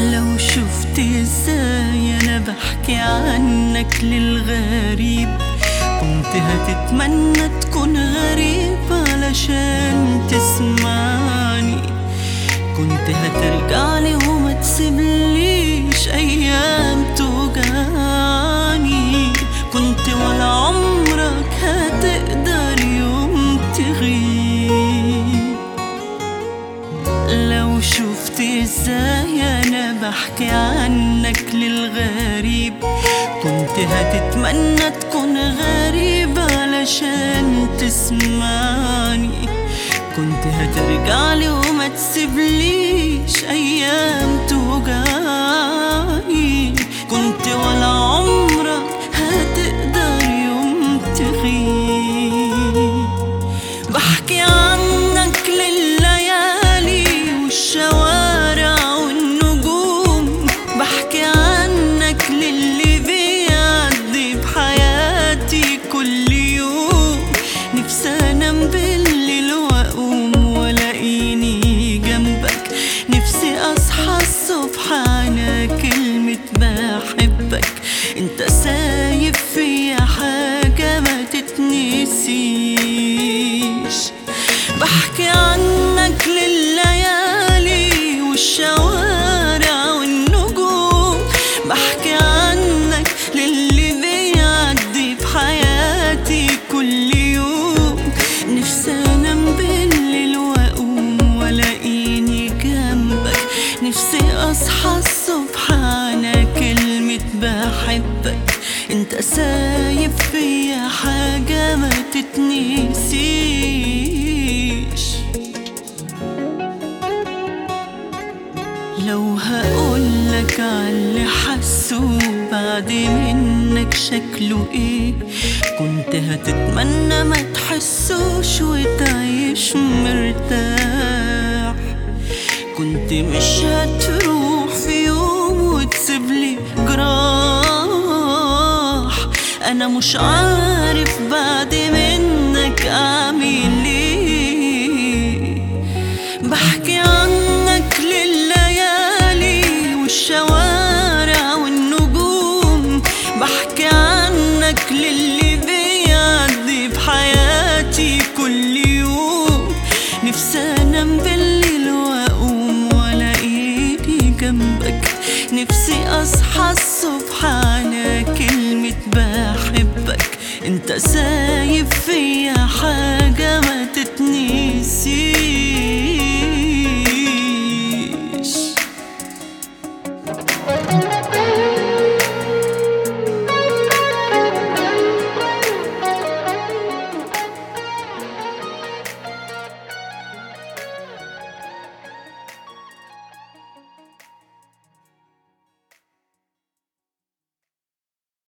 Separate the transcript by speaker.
Speaker 1: لو شفت ازاي انا بحكي عنك للغريب كنت هتتمنى تكون غريب علشان تسمعني كنت هترجعلي وما تسيبليش ايام توجعني كنت ولا عمرك هتقدر يوم تغيب لو شفت ازاي انا بحكي عنك للغريب كنت هتتمنى تكون غريب علشان تسمعني كنت هترجعلي وما تسيبليش ايام توجعني كنت ولا عمرك هتقدر يوم تغيب بحكي عنك لليالي والشوارع والنجوم بحكي عنك للي بيعدي بحياتي كل يوم نفسي انام بالليل واقوم والاقيني جنبك نفسي اصحى الصبح على كلمة بحبك انت سايب فيا حاجة ما تتنسيش بحكي عنك لليالي والشوارع والنجوم بحكي عنك للي بيعدي بحياتي كل يوم نفسي انام بالليل واقوم والاقيني جنبك نفسي اصحى الصبح على كلمة بحبك انت سايب فيا حاجة ما تتنسيش لو هقولك عاللي حاسه بعد منك شكله ايه كنت هتتمنى ما تحسوش وتعيش مرتاح كنت مش هتروح في يوم وتسيبلي جراح انا مش عارف بعد منك اعمل ايه بحكي عنك لليالي والشوارع والنجوم بحكي عنك للي بيعدي بحياتي كل يوم نفسي انام بالليل واقوم والاقيني جنبك نفسي اصحى الصبح على كلمة بحبك انت سايب فيا